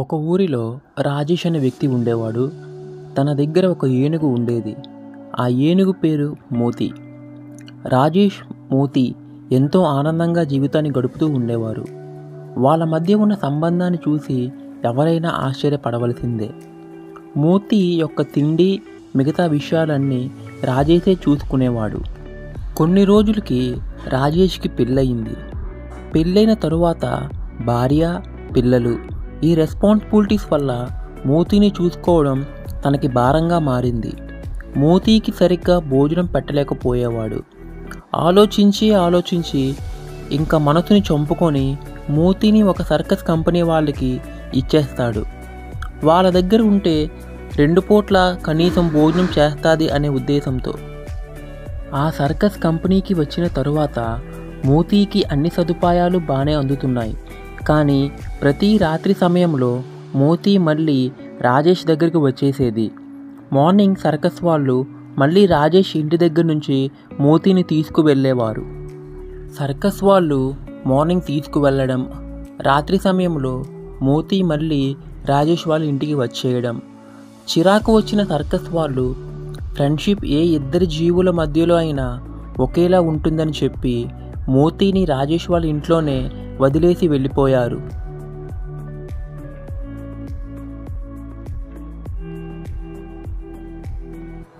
ఒక ఊరిలో రాజేష్ అనే వ్యక్తి ఉండేవాడు తన దగ్గర ఒక ఏనుగు ఉండేది ఆ ఏనుగు పేరు మోతి రాజేష్ మోతి ఎంతో ఆనందంగా జీవితాన్ని గడుపుతూ ఉండేవారు వాళ్ళ మధ్య ఉన్న సంబంధాన్ని చూసి ఎవరైనా ఆశ్చర్యపడవలసిందే మోతి యొక్క తిండి మిగతా విషయాలన్నీ రాజేషే చూసుకునేవాడు కొన్ని రోజులకి రాజేష్కి పెళ్ళయింది పెళ్ళైన తరువాత భార్య పిల్లలు ఈ రెస్పాన్సిబిలిటీస్ వల్ల మోతీని చూసుకోవడం తనకి భారంగా మారింది మోతీకి సరిగ్గా భోజనం పెట్టలేకపోయేవాడు ఆలోచించి ఆలోచించి ఇంకా మనసుని చంపుకొని మోతీని ఒక సర్కస్ కంపెనీ వాళ్ళకి ఇచ్చేస్తాడు వాళ్ళ దగ్గర ఉంటే రెండు పూట్ల కనీసం భోజనం చేస్తుంది అనే ఉద్దేశంతో ఆ సర్కస్ కంపెనీకి వచ్చిన తరువాత మోతీకి అన్ని సదుపాయాలు బాగానే అందుతున్నాయి కానీ ప్రతి రాత్రి సమయంలో మోతీ మళ్ళీ రాజేష్ దగ్గరికి వచ్చేసేది మార్నింగ్ సర్కస్ వాళ్ళు మళ్ళీ రాజేష్ ఇంటి దగ్గర నుంచి మోతీని తీసుకువెళ్ళేవారు సర్కస్ వాళ్ళు మార్నింగ్ తీసుకువెళ్ళడం రాత్రి సమయంలో మోతీ మళ్ళీ రాజేష్ వాళ్ళ ఇంటికి వచ్చేయడం చిరాకు వచ్చిన సర్కస్ వాళ్ళు ఫ్రెండ్షిప్ ఏ ఇద్దరి జీవుల మధ్యలో అయినా ఒకేలా ఉంటుందని చెప్పి మోతీని రాజేష్ వాళ్ళ ఇంట్లోనే వదిలేసి వెళ్ళిపోయారు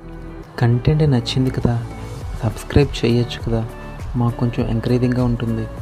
కంటెంట్ నచ్చింది కదా సబ్స్క్రైబ్ చేయొచ్చు కదా మాకు కొంచెం ఎంకరేజింగ్గా ఉంటుంది